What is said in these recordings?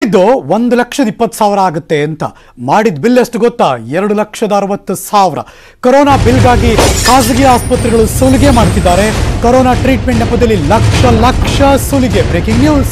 ಹೇಳಿದ್ದು ಒಂದು ಲಕ್ಷದ ಇಪ್ಪತ್ತು ಸಾವಿರ ಆಗುತ್ತೆ ಅಂತ ಮಾಡಿದ ಬಿಲ್ ಎಷ್ಟು ಗೊತ್ತಾ ಎರಡು ಲಕ್ಷದ ಅರವತ್ತು ಸಾವಿರ ಕೊರೋನಾ ಬಿಲ್ಗಾಗಿ ಖಾಸಗಿ ಆಸ್ಪತ್ರೆಗಳು ಸುಲಿಗೆ ಮಾಡ್ತಿದ್ದಾರೆ ಕೊರೋನಾ ಟ್ರೀಟ್ಮೆಂಟ್ ನೆಪದಲ್ಲಿ ಲಕ್ಷ ಲಕ್ಷ ಸುಲಿಗೆ ಬ್ರೇಕಿಂಗ್ ನ್ಯೂಸ್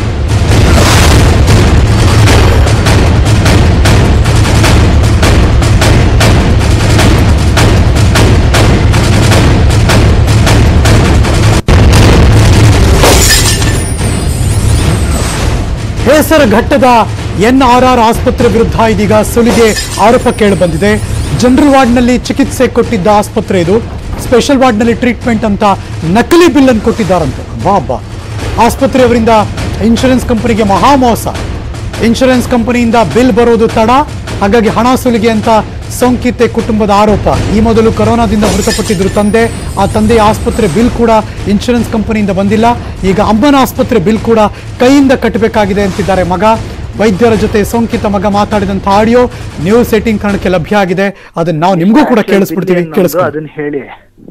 ಹೆಸರುಘಟ್ಟದ ಎನ್ ಆರ್ ಆರ್ ಆಸ್ಪತ್ರೆ ವಿರುದ್ಧ ಇದೀಗ ಸುಲಿಗೆ ಆರೋಪ ಕೇಳಿಬಂದಿದೆ ಜನರಲ್ ವಾರ್ಡ್ನಲ್ಲಿ ಚಿಕಿತ್ಸೆ ಕೊಟ್ಟಿದ್ದ ಆಸ್ಪತ್ರೆ ಇದು ಸ್ಪೆಷಲ್ ವಾರ್ಡ್ನಲ್ಲಿ ಟ್ರೀಟ್ಮೆಂಟ್ ಅಂತ ನಕಲಿ ಬಿಲ್ ಅನ್ನು ಕೊಟ್ಟಿದ್ದಾರಂತೆ ಬಾ ಬಾ ಆಸ್ಪತ್ರೆಯವರಿಂದ ಇನ್ಶೂರೆನ್ಸ್ ಕಂಪನಿಗೆ ಮಹಾ ಮೋಸ ಇನ್ಶೂರೆನ್ಸ್ ಕಂಪನಿಯಿಂದ ಬಿಲ್ ಬರೋದು ತಡ ಹಾಗಾಗಿ ಹಣ ಸುಲಿಗೆ ಅಂತ ಸೋಂಕಿತೆ ಕುಟುಂಬದ ಆರೋಪ ಈ ಮೊದಲು ಕೊರೋನಾದಿಂದ ಮೃತಪಟ್ಟಿದ್ರು ತಂದೆ ಆ ತಂದೆಯ ಆಸ್ಪತ್ರೆ ಬಿಲ್ ಕೂಡ ಇನ್ಶೂರೆನ್ಸ್ ಕಂಪನಿಯಿಂದ ಬಂದಿಲ್ಲ ಈಗ ಅಮ್ಮನ ಆಸ್ಪತ್ರೆ ಬಿಲ್ ಕೂಡ ಕೈಯಿಂದ ಕಟ್ಟಬೇಕಾಗಿದೆ ಅಂತಿದ್ದಾರೆ ಮಗ ವೈದ್ಯರ ಜೊತೆ ಸೋಂಕಿತ ಮಗ ಮಾತಾಡಿದಂಥ ಆಡಿಯೋ ನ್ಯೂಸ್ ಏಟಿಂಗ್ ಕನ್ನಡಕ್ಕೆ ಲಭ್ಯ ಆಗಿದೆ ಅದನ್ನ ನಾವು ನಿಮಗೂ ಕೂಡ ಕೇಳಿಸ್ಬಿಡ್ತೀವಿ ಕೇಳಿಸ್ಕೊಳ್ಳಿ ಅದನ್ನ ಹೇಳಿ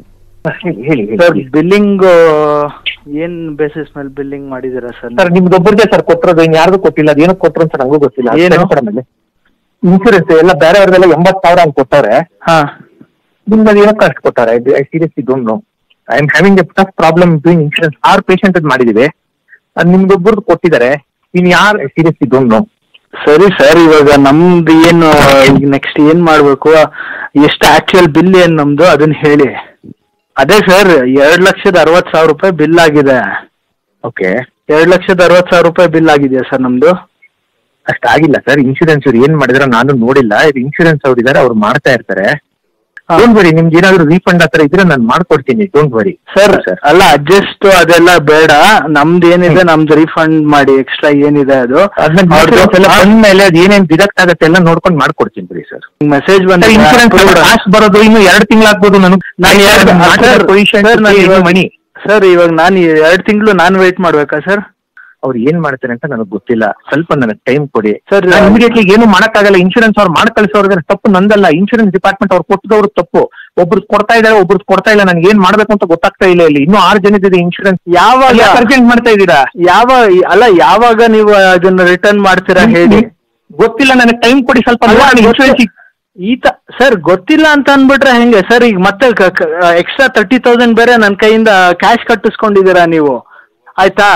ಹೇಳಿ ಸರ್ ಬಿಲ್ಲಿಂಗ್ ಏನ್ ಬೇಸಿಸ್ ಮೇಲೆ ಬಿಲ್ಲಿಂಗ್ ಮಾಡಿದೀರಾ ಸರ್ ಸರ್ ನಿಮ್ದೊಬ್ಬರಿಗೆ ಸರ್ ಕೊಟ್ಟಿರೋದು ಇನ್ ಯಾರಿಗೂ ಕೊಟ್ಟಿಲ್ಲ ಅದೇನು ಕೊಟ್ಟರು ಅಂತ ನಂಗೂ ಗೊತ್ತಿಲ್ಲ ಏನು? ಇನ್ಶೂರೆನ್ಸ್ ಎಲ್ಲ ಬೇರೆಯವ್ರದೆಲ್ಲ ಎಂಬತ್ ಸಾವಿರ ಅಂತ ಕೊಟ್ಟವ್ರೆ ಹಾ ನಿಮ್ಗೆ ಅದು ಏನಕ್ಕೆ ಅಷ್ಟು ಕೊಟ್ಟಾರೆ I seriously don't know I am having a tough problem doing insurance or patient ಅದ್ ಮಾಡಿದೀವಿ ಅದ್ ನಿಮ್ದೊಬ್ಬರದ್ದು ಕೊಟ್ಟಿದ್ದಾರೆ ಇನ್ ಯಾರು ಐ ಸೀರಿಯಸ್ಲಿ ಡೋಂಟ್ ನೋ ಸರಿ ಸರ್ ಇವಾಗ ನಮ್ದು ಏನು ಈಗ ನೆಕ್ಸ್ಟ್ ಏನ್ ಮಾಡ್ಬೇಕು ಎಷ್ಟು ಆಕ್ಚುಯಲ್ ಬಿಲ್ ಏನ್ ನಮ್ದು ಅದನ್ನ ಹೇಳಿ ಅದೇ ಸರ್ ಎರಡ್ ಲಕ್ಷದ ಅರವತ್ ಸಾವಿರ ರೂಪಾಯಿ ಬಿಲ್ ಆಗಿದೆ ಓಕೆ ಎರಡ್ ಲಕ್ಷದ ಅರವತ್ ಸಾವಿರ ರೂಪಾಯಿ ಬಿಲ್ ಆಗಿದೆಯಾ ಸರ್ ನಮ್ದು ಅಷ್ಟಾಗಿಲ್ಲ ಸರ್ ಇನ್ಶೂರೆನ್ಸ್ ಅವ್ರು ಏನ್ ಮಾಡಿದ್ರ ನಾನು ನೋಡಿಲ್ಲ ಇದು ಇನ್ಶೂರೆನ್ಸ್ ಅವ್ರು ಇದಾರೆ ಅವ್ರು ಮಾಡ್ತಾ ಇರ್ತಾರೆ ಹಾ. ಡೋಂಟ್ ವರಿ ನಿಮ್ಗೆ ಏನಾದ್ರು ರೀಫಂಡ್ ಆತರ ಇದ್ರೆ ನಾನು ಮಾಡ್ಕೊಡ್ತೀನಿ ಡೋಂಟ್ ವರಿ ಸರ್ ಸರ್ ಅಲ್ಲ ಅಡ್ಜಸ್ಟ್ ಅದೆಲ್ಲ ಬೇಡ ನಮ್ದು ಏನಿದೆ ನಮ್ದು ರಿಫಂಡ್ ಮಾಡಿ ಎಕ್ಸ್ಟ್ರಾ ಏನಿದೆ ಅದು ಎಲ್ಲ ಬಂದ್ಮೇಲೆ ಅದ್ ಏನೇನ್ ಡಿಡಕ್ಟ್ ಆಗುತ್ತೆ ಎಲ್ಲ ನೋಡ್ಕೊಂಡು ಮಾಡ್ಕೊಡ್ತೀನಿ ಬಿಡಿ ಸರ್ ಮೆಸೇಜ್ ಬಂದ ಇನ್ಶೂರೆನ್ಸ್ ಕಾಸ್ಟ್ ಬರೋದು ಇನ್ನು ಎರಡು ತಿಂಗಳಾಗ್ಬೋದು ನಾನು ನಾನು ಎರಡು ಪೊಸಿಷನ್ ಮನಿ ಸರ್ ಇವಾಗ ನಾನು ಎರಡು ತಿಂಗಳು ನಾನು ವೇಟ್ ಮಾಡ್ಬೇಕಾ ಸರ್ ಅವ್ರು ಏನ್ ಮಾಡ್ತಾರೆ ಅಂತ ನನಗೆ ಗೊತ್ತಿಲ್ಲ ಸ್ವಲ್ಪ ನನಗೆ ಟೈಮ್ ಕೊಡಿ Sir, ನಾನು ಇಮಿಡಿಯೇಟ್ಲಿ ಏನು ಮಾಡಕ್ಕಾಗಲ್ಲ ಇನ್ಶೂರೆನ್ಸ್ ಅವ್ರು ಮಾಡಿ ಕಳಿಸೋರ್ಗೆ ತಪ್ಪು ನಂದಲ್ಲ ಇನ್ಶೂರೆನ್ಸ್ ಡಿಪಾರ್ಟ್ಮೆಂಟ್ ಅವ್ರು ಕೊಟ್ಟದವ್ರು ತಪ್ಪು ಒಬ್ರು ಕೊಡ್ತಾ ಇದಾರೆ ಒಬ್ರು ಕೊಡ್ತಾ ಇಲ್ಲ ನನಗೆ ಏನ್ ಮಾಡ್ಬೇಕು ಅಂತ ಗೊತ್ತಾಗ್ತಾ ಇಲ್ಲ ಇಲ್ಲಿ ಇನ್ನೂ ಆರು ಜನದಿದೆ ಇನ್ಶೂರೆನ್ಸ್ ಯಾವಾಗ ಅರ್ಜೆಂಟ್ ಮಾಡ್ತಾ ಇದ್ದೀರಾ ಯಾವ ಅಲ್ಲ ಯಾವಾಗ ನೀವು ಅದನ್ನ ರಿಟರ್ನ್ ಮಾಡ್ತೀರಾ ಹೇಳಿ ಗೊತ್ತಿಲ್ಲ ನನಗೆ ಟೈಮ್ ಕೊಡಿ ಸ್ವಲ್ಪ ಅಲ್ಲ, ನೋಡೋಣ, ಗೊತ್ತಿಲ್ಲ. insurance ಈ ತ ಸರ್ ಗೊತ್ತಿಲ್ಲ ಅಂತ ಅನ್ಬಿಟ್ರೆ ಹೆಂಗೆ ಸರ್ ಈಗ ಮತ್ತೆ ಎಕ್ಸ್ಟ್ರಾ ತರ್ಟಿ ತೌಸಂಡ್ ಬೇರೆ ನನ್ನ ಕೈಯಿಂದ ಕ್ಯಾಶ್ ಕಟ್ಟಿಸ್ಕೊಂಡಿದ್ದೀರಾ ನೀವು ಆಯ್ತಾ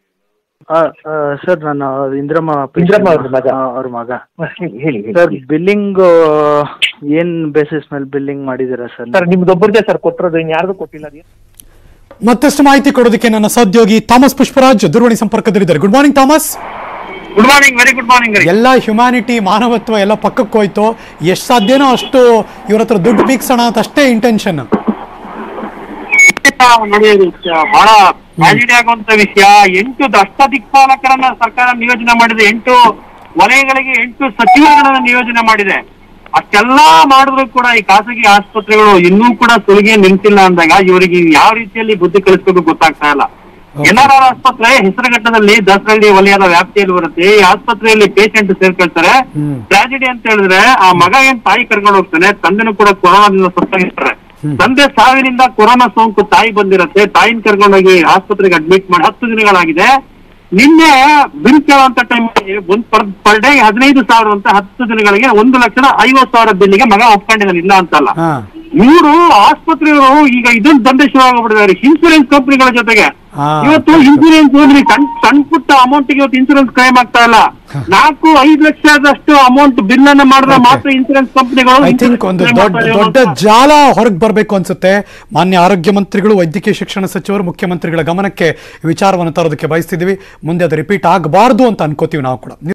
ಸರ್ ನಾನು ಇಂದ್ರಮ್ಮ ಇಂದ್ರಮ್ಮ ಅವ್ರ ಮಗ. ಆ, ಅವ್ರ ಮಗ ಹೇಳಿ ಹೇಳಿ ಸರ್ ಬಿಲ್ಲಿಂಗ್ ಏನ್ ಬೇಸಿಸ್ ಮೇಲೆ ಬಿಲ್ಲಿಂಗ್ ಮಾಡಿದ್ದೀರಾ ಸರ್ ಸರ್ ನಿಮ್ದೊಬ್ಬರಿಗೆ ಸರ್ ಕೊಟ್ಟಿರೋದು ಇನ್ ಯಾರ್ದು ಕೊಟ್ಟಿಲ್ಲ ಅದೇನು? ಮತ್ತಷ್ಟು ಮಾಹಿತಿ ಕೊಡೋದಕ್ಕೆ ನನ್ನ ಸಹೋದ್ಯೋಗಿ ಥಾಮಸ್ ಪುಷ್ಪರಾಜ್ ದೂರವಾಣಿ ಸಂಪರ್ಕದಲ್ಲಿದ್ದಾರೆ good morning Thomas good morning very good morning ರೀ ಎಲ್ಲ ಹ್ಯುಮ್ಯಾನಿಟಿ ಮಾನವತ್ವ ಎಲ್ಲ ಪಕ್ಕಕ್ಕೆ ಹೋಯ್ತು ಎಷ್ಟು ಸಾಧ್ಯನೋ ಅಷ್ಟು ಇವ್ರ ಹತ್ರ ದುಡ್ಡು ಬೀಗ್ಸೋಣ ಅಂತ ಅಷ್ಟೇ ಇಂಟೆನ್ಷನ್ ನೋಡಿ ಬಹಳ ಟ್ರಾಜಿಡಿ ಆಗುವಂತ ವಿಷಯ ಎಂಟು ದಷ್ಟ ದಿಕ್ಪಾಲಕರನ್ನ ಸರ್ಕಾರ ನಿಯೋಜನೆ ಮಾಡಿದೆ ಎಂಟು ವಲಯಗಳಿಗೆ ಎಂಟು ಸಚಿವರುಗಳನ್ನ ನಿಯೋಜನೆ ಮಾಡಿದೆ ಅಷ್ಟೆಲ್ಲ ಮಾಡಿದ್ರು ಕೂಡ ಈ ಖಾಸಗಿ ಆಸ್ಪತ್ರೆಗಳು ಇನ್ನೂ ಕೂಡ ಸುಲಿಗೆ ನಿಂತಿಲ್ಲ ಅಂದಾಗ ಇವರಿಗೆ ಯಾವ ರೀತಿಯಲ್ಲಿ ಬುದ್ಧಿ ಕಲಿಸ್ಬೇಕು ಗೊತ್ತಾಗ್ತಾ ಇಲ್ಲ ಎನ್ಆರ್ ಆರ್ ಆಸ್ಪತ್ರೆ ಹೆಸರುಘಟ್ಟದಲ್ಲಿ ದಸರಳ್ಳಿ ವಲಯದ ವ್ಯಾಪ್ತಿಯಲ್ಲಿ ಬರುತ್ತೆ ಈ ಆಸ್ಪತ್ರೆಯಲ್ಲಿ ಪೇಷಂಟ್ ಸೇರ್ಕೊಳ್ತಾರೆ ಹ್ಮ್. ಟ್ರಾಜಿಡಿ ಅಂತ ಹೇಳಿದ್ರೆ ಆ ಮಗ ಏನ್ ತಾಯಿ ಕರ್ಕೊಂಡು ಹೋಗ್ತಾನೆ ತಂದೆನೂ ಕೂಡ ಕೊರೋನಾದಿಂದ ಸತ್ತಾಗಿರ್ತಾರೆ ತಂದೆ ಸಾವಿನಿಂದ ಕೊರೋನಾ ಸೋಂಕು ತಾಯಿ ಬಂದಿರತ್ತೆ ತಾಯಿನ ಕರ್ಕೊಂಡೋಗಿ ಆಸ್ಪತ್ರೆಗೆ ಅಡ್ಮಿಟ್ ಮಾಡಿ ಹತ್ತು ದಿನಗಳಾಗಿದೆ ನಿನ್ನೆ ಬಿಲ್ ಕೇಳುವಂತ ಟೈಮ್ ಒಂದ್ ಪರ್ ಪರ್ ಡೇ ಹದಿನೈದು ಸಾವಿರ ಅಂತ ಹತ್ತು ದಿನಗಳಿಗೆ ಒಂದು ಲಕ್ಷದ ಐವತ್ತು ಸಾವಿರ ಬಿಲ್ಲಿಗೆ ಮಗ ಒಪ್ಕೊಂಡಿದ್ದಾನೆ ಇಲ್ಲ ಅಂತಲ್ಲ ಹಾ ಇವರು ಆಸ್ಪತ್ರೆಯವರು ಈಗ ಇದೊಂದು ದಂಧೆ ಶುರು ಆಗ್ಬಿಟ್ಟಿದ್ದಾರೆ ಇನ್ಸೂರೆನ್ಸ್ ಕಂಪನಿಗಳ ಜೊತೆಗೆ ಹಾ. ಇವತ್ತು ಇನ್ಸೂರೆನ್ಸ್ ನಿಮಗೆ ಸಣ್ಣ ಸಣ್ಣ ಪುಟ್ಟ ಅಮೌಂಟ್ ಇವತ್ತು ಇನ್ಸೂರೆನ್ಸ್ ಕ್ಲೈಮ್ ಆಗ್ತಾ ಇಲ್ಲ ನಾಲ್ಕು ಐದು ಲಕ್ಷದಷ್ಟು ಅಮೌಂಟ್ ಬಿಲ್ ಅನ್ನ ಮಾಡಿದ್ರೆ Okay. ಮಾತ್ರ ಇನ್ಸೂರೆನ್ಸ್ ಕಂಪನಿಗಳು ಐ ಥಿಂಕ್ ಒಂದು ದೊಡ್ಡ ದೊಡ್ಡ ಜಾಲ ಹೊರಗೆ ಬರಬೇಕು ಅನ್ಸುತ್ತೆ ಮಾನ್ಯ ಆರೋಗ್ಯ ಮಂತ್ರಿಗಳು ವೈದ್ಯಕೀಯ ಶಿಕ್ಷಣ ಸಚಿವರು ಮುಖ್ಯಮಂತ್ರಿಗಳ ಗಮನಕ್ಕೆ ಈ ವಿಚಾರವನ್ನು ತರೋದಕ್ಕೆ ಬಯಸ್ತಿದ್ದೀವಿ ಮುಂದೆ ಅದು ರಿಪೀಟ್ ಆಗಬಾರ್ದು ಅಂತ ಅನ್ಕೋತೀವಿ ನಾವು ಕೂಡ